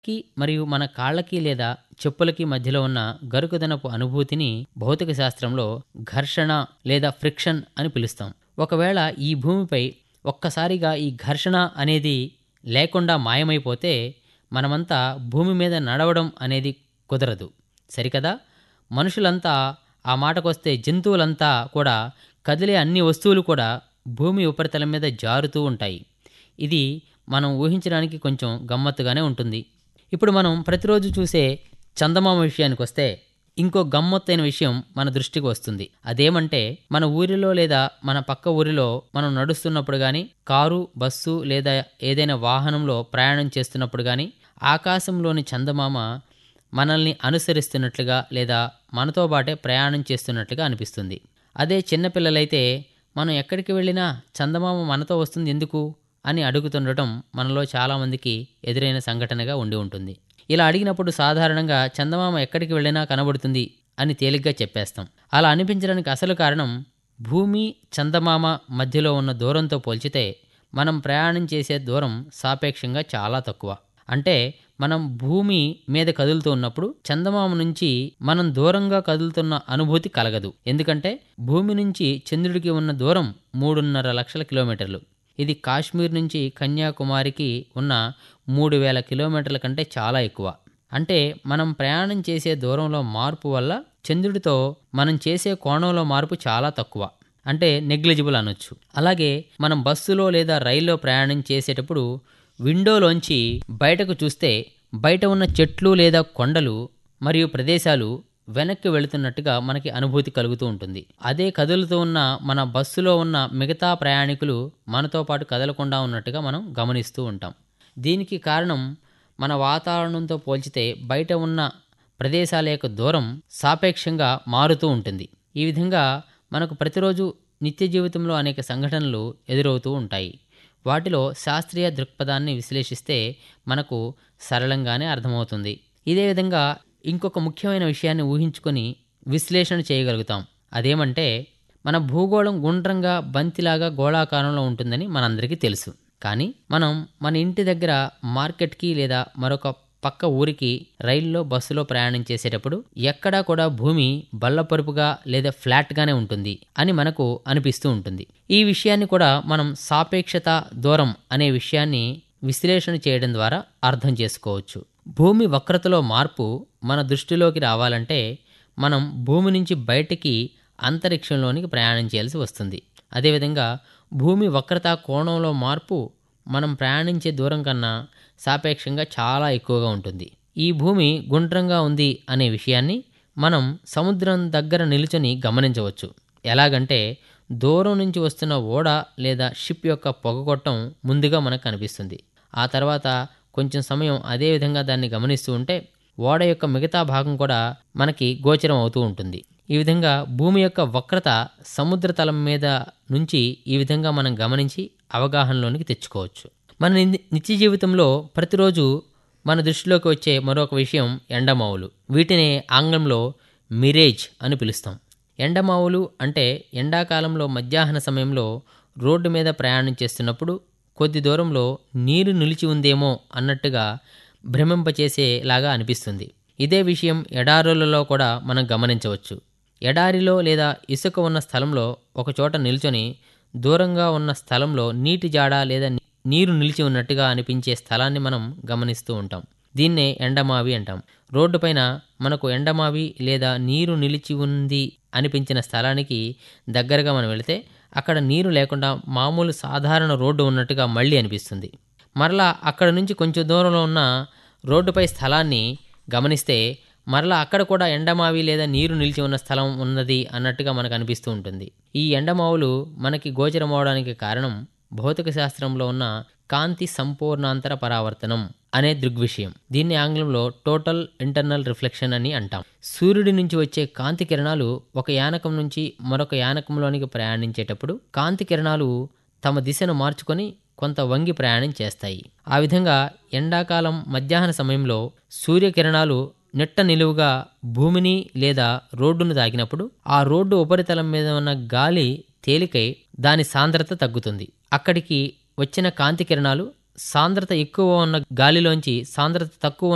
కి మరియు మన కాళ్ళకి లేదా చెప్పులకి మధ్యలో ఉన్న గరుకుదనపు అనుభూతిని భౌతిక శాస్త్రంలో ఘర్షణ లేదా ఫ్రిక్షన్ అని పిలుస్తాం ఒకవేళ ఈ భూమిపై ఒక్కసారిగా ఈ ఘర్షణ అనేది లేకుండా మాయమైపోతే మనమంతా భూమి మీద నడవడం అనేది కుదరదు సరికదా మనుషులంతా ఆ మాటకొస్తే జంతువులంతా కూడా కదిలే అన్ని వస్తువులు కూడా భూమి ఉపరితలం మీద జారుతూ ఉంటాయి ఇది మనం ఊహించడానికి కొంచెం గమ్మత్తుగానే ఉంటుంది ఇప్పుడు మనం ప్రతిరోజు చూసే చందమామ విషయానికి వస్తే ఇంకో గమ్మత్తైన విషయం మన దృష్టికి వస్తుంది అదేమంటే మన ఊరిలో లేదా మన పక్క ఊరిలో మనం నడుస్తున్నప్పుడు కానీ కారు బస్సు లేదా ఏదైనా వాహనంలో ప్రయాణం చేస్తున్నప్పుడు కానీ ఆకాశంలోని చందమామ మనల్ని అనుసరిస్తున్నట్లుగా లేదా మనతో బాటే ప్రయాణం చేస్తున్నట్లుగా అనిపిస్తుంది అదే చిన్నపిల్లలైతే మనం ఎక్కడికి వెళ్ళినా చందమామ మనతో వస్తుంది ఎందుకు అని అడుగుతుండటం మనలో చాలామందికి ఎదురైన సంఘటనగా ఉండి ఉంటుంది ఇలా అడిగినప్పుడు సాధారణంగా చందమామ ఎక్కడికి వెళ్ళినా కనబడుతుంది అని తేలిగ్గా చెప్పేస్తాం అలా అనిపించడానికి అసలు కారణం భూమి చందమామ మధ్యలో ఉన్న దూరంతో పోల్చితే మనం ప్రయాణం చేసే దూరం సాపేక్షంగా చాలా తక్కువ అంటే మనం భూమి మీద కదులుతూ ఉన్నప్పుడు చందమామ నుంచి మనం దూరంగా కదులుతున్న అనుభూతి కలగదు ఎందుకంటే భూమి నుంచి చంద్రుడికి ఉన్న దూరం మూడున్నర లక్షల కిలోమీటర్లు ఇది కాశ్మీర్ నుంచి కన్యాకుమారికి ఉన్న మూడు వేల కిలోమీటర్ల కంటే చాలా ఎక్కువ అంటే మనం ప్రయాణం చేసే దూరంలో మార్పు వల్ల చంద్రుడితో మనం చేసే కోణంలో మార్పు చాలా తక్కువ అంటే నెగ్లిజిబుల్ అనొచ్చు అలాగే మనం బస్సులో లేదా రైల్లో ప్రయాణం చేసేటప్పుడు విండోలోంచి బయటకు చూస్తే బయట ఉన్న చెట్లు లేదా కొండలు మరియు ప్రదేశాలు వెనక్కి వెళుతున్నట్టుగా మనకి అనుభూతి కలుగుతూ ఉంటుంది అదే కదులుతూ ఉన్న మన బస్సులో ఉన్న మిగతా ప్రయాణికులు మనతో పాటు కదలకుండా ఉన్నట్టుగా మనం గమనిస్తూ ఉంటాం దీనికి కారణం మన వాతావరణంతో పోల్చితే బయట ఉన్న ప్రదేశాల యొక్క దూరం సాపేక్షంగా మారుతూ ఉంటుంది ఈ విధంగా మనకు ప్రతిరోజు నిత్య జీవితంలో అనేక సంఘటనలు ఎదురవుతూ ఉంటాయి వాటిలో శాస్త్రీయ దృక్పథాన్ని విశ్లేషిస్తే మనకు సరళంగానే అర్థమవుతుంది ఇదే విధంగా ఇంకొక ముఖ్యమైన విషయాన్ని ఊహించుకొని విశ్లేషణ చేయగలుగుతాం అదేమంటే మన భూగోళం గుండ్రంగా బంతిలాగా గోళాకారంలో ఉంటుందని మనందరికీ తెలుసు కానీ మనం మన ఇంటి దగ్గర మార్కెట్కి లేదా మరొక పక్క ఊరికి రైల్లో బస్సులో ప్రయాణం చేసేటప్పుడు ఎక్కడా కూడా భూమి బల్లపరుపుగా లేదా ఫ్లాట్గానే ఉంటుంది అని మనకు అనిపిస్తూ ఉంటుంది ఈ విషయాన్ని కూడా మనం సాపేక్షత దూరం అనే విషయాన్ని విశ్లేషణ చేయడం ద్వారా అర్థం చేసుకోవచ్చు భూమి వక్రతలో మార్పు మన దృష్టిలోకి రావాలంటే మనం భూమి నుంచి బయటికి అంతరిక్షంలోనికి ప్రయాణం చేయాల్సి వస్తుంది అదేవిధంగా భూమి వక్రత కోణంలో మార్పు మనం ప్రయాణించే దూరం కన్నా సాపేక్షంగా చాలా ఎక్కువగా ఉంటుంది ఈ భూమి గుండ్రంగా ఉంది అనే విషయాన్ని మనం సముద్రం దగ్గర నిలుచొని గమనించవచ్చు ఎలాగంటే దూరం నుంచి వస్తున్న ఓడ లేదా షిప్ యొక్క పొగగొట్టం ముందుగా మనకు కనిపిస్తుంది ఆ తర్వాత కొంచెం సమయం అదే విధంగా దాన్ని గమనిస్తూ ఉంటే ఓడ యొక్క మిగతా భాగం కూడా మనకి గోచరం అవుతూ ఉంటుంది ఈ విధంగా భూమి యొక్క వక్రత సముద్ర తలం మీద నుంచి ఈ విధంగా మనం గమనించి అవగాహనలోనికి తెచ్చుకోవచ్చు మన నిత్య జీవితంలో ప్రతిరోజు మన దృష్టిలోకి వచ్చే మరొక విషయం ఎండమావులు వీటిని ఆంగ్లంలో మిరేజ్ అని పిలుస్తాం ఎండమావులు అంటే ఎండాకాలంలో మధ్యాహ్న సమయంలో రోడ్డు మీద ప్రయాణం చేస్తున్నప్పుడు కొద్ది దూరంలో నీరు నిలిచి ఉందేమో అన్నట్టుగా భ్రమింపచేసేలాగా అనిపిస్తుంది ఇదే విషయం ఎడారులలో కూడా మనం గమనించవచ్చు ఎడారిలో లేదా ఇసుక ఉన్న స్థలంలో ఒకచోట నిల్చొని దూరంగా ఉన్న స్థలంలో నీటి జాడ లేదా నీరు నిలిచి ఉన్నట్టుగా అనిపించే స్థలాన్ని మనం గమనిస్తూ ఉంటాం దీన్నే ఎండమావి అంటాం రోడ్డుపైన మనకు ఎండమావి లేదా నీరు నిలిచి ఉంది అనిపించిన స్థలానికి దగ్గరగా మనం వెళితే అక్కడ నీరు లేకుండా మామూలు సాధారణ రోడ్డు ఉన్నట్టుగా మళ్ళీ అనిపిస్తుంది మరలా అక్కడ నుంచి కొంచెం దూరంలో ఉన్న రోడ్డుపై స్థలాన్ని గమనిస్తే మరలా అక్కడ కూడా ఎండమావి లేదా నీరు నిలిచి ఉన్న స్థలం ఉన్నది అన్నట్టుగా మనకు అనిపిస్తూ ఉంటుంది ఈ ఎండమావులు మనకి గోచరమవడానికి కారణం భౌతిక శాస్త్రంలో ఉన్న కాంతి సంపూర్ణాంతర పరావర్తనం అనే దృగ్విషయం దీన్ని ఆంగ్లంలో టోటల్ ఇంటర్నల్ రిఫ్లెక్షన్ అని అంటాం సూర్యుడి నుంచి వచ్చే కాంతి కిరణాలు ఒక యానకం నుంచి మరొక యానకంలోనికి ప్రయాణించేటప్పుడు కాంతి కిరణాలు తమ దిశను మార్చుకొని కొంత వంగి ప్రయాణం చేస్తాయి ఆ విధంగా ఎండాకాలం మధ్యాహ్న సమయంలో సూర్యకిరణాలు నిట్ట నిలువుగా భూమిని లేదా రోడ్డును తాకినప్పుడు ఆ రోడ్డు ఉపరితలం మీద ఉన్న గాలి తేలికై దాని సాంద్రత తగ్గుతుంది అక్కడికి వచ్చిన కాంతి కిరణాలు సాంద్రత ఎక్కువ ఉన్న గాలిలోంచి సాంద్రత తక్కువ